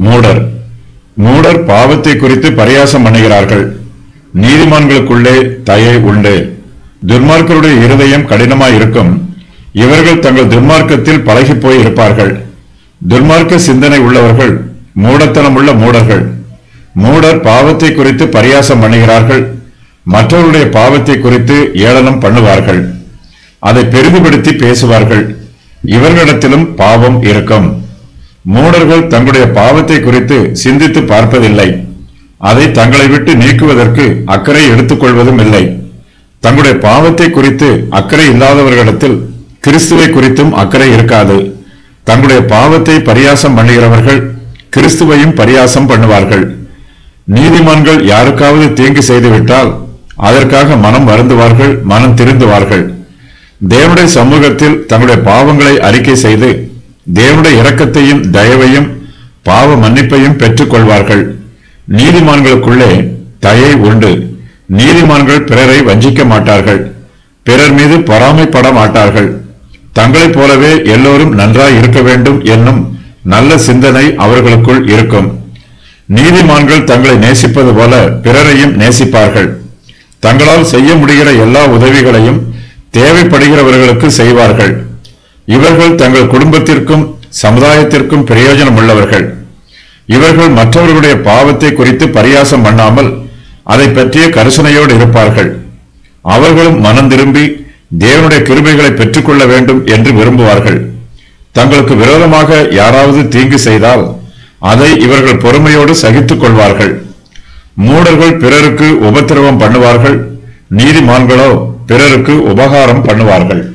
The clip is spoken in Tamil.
மூடர் மூடர் பாவத்தை குறித்து பரியாசம் பண்ணுகிறார்கள் நீதிமான்களுக்குள்ளே தயை உண்டு துன்மார்க்கருடைய இருதயம் கடினமாய் இருக்கும் இவர்கள் தங்கள் துன்மார்க்கத்தில் பழகிப் போய் இருப்பார்கள் துன்மார்க்க சிந்தனை உள்ளவர்கள் மூடத்தனமுள்ள மூடர்கள் மூடர் பாவத்தை குறித்து பரியாசம் பண்ணுகிறார்கள் மற்றவருடைய பாவத்தை குறித்து ஏளனம் பண்ணுவார்கள் அதை பெரிதுபடுத்தி பேசுவார்கள் இவர்களிடத்திலும் பாவம் இருக்கும் மூடர்கள் தங்களுடைய பாவத்தை குறித்து சிந்தித்து பார்ப்பதில்லை அதை தங்களை விட்டு நீக்குவதற்கு அக்கறை எடுத்துக்கொள்வதும் இல்லை தங்களுடைய பாவத்தை குறித்து அக்கறை இல்லாதவர்களிடத்தில் கிறிஸ்துவை குறித்தும் அக்கறை இருக்காது தங்களுடைய பாவத்தை பரியாசம் பண்ணுகிறவர்கள் கிறிஸ்துவையும் பரியாசம் பண்ணுவார்கள் நீதிமான்கள் யாருக்காவது தீங்கு செய்துவிட்டால் அதற்காக மனம் வருந்துவார்கள் மனம் திருந்துவார்கள் தேவனுடைய சமூகத்தில் தங்களுடைய பாவங்களை அறிக்கை செய்து தேவனுடைய இரக்கத்தையும் தயவையும் பாவ மன்னிப்பையும் பெற்றுக் கொள்வார்கள் நீதிமான்களுக்குள்ளே தயை உண்டு நீதிமான்கள் பிறரை வஞ்சிக்க மாட்டார்கள் பிறர் மீது பொறாமைப்பட மாட்டார்கள் தங்களைப் போலவே எல்லோரும் நன்றாய் இருக்க வேண்டும் என்னும் நல்ல சிந்தனை அவர்களுக்குள் இருக்கும் நீதிமான்கள் தங்களை நேசிப்பது போல பிறரையும் நேசிப்பார்கள் தங்களால் செய்ய முடிகிற எல்லா உதவிகளையும் தேவைப்படுகிறவர்களுக்கு செய்வார்கள் இவர்கள் தங்கள் குடும்பத்திற்கும் சமுதாயத்திற்கும் பிரயோஜனம் உள்ளவர்கள் இவர்கள் மற்றவர்களுடைய பாவத்தை குறித்து பரியாசம் பண்ணாமல் அதை பற்றிய கரிசனையோடு இருப்பார்கள் அவர்களும் மனம் திரும்பி தேவனுடைய கிருபைகளை பெற்றுக்கொள்ள வேண்டும் என்று விரும்புவார்கள் தங்களுக்கு விரோதமாக யாராவது தீங்கு செய்தால் அதை இவர்கள் பொறுமையோடு சகித்துக் கொள்வார்கள் மூடர்கள் பிறருக்கு உபத்திரவம் பண்ணுவார்கள் நீதிமான்களோ பிறருக்கு உபகாரம் பண்ணுவார்கள்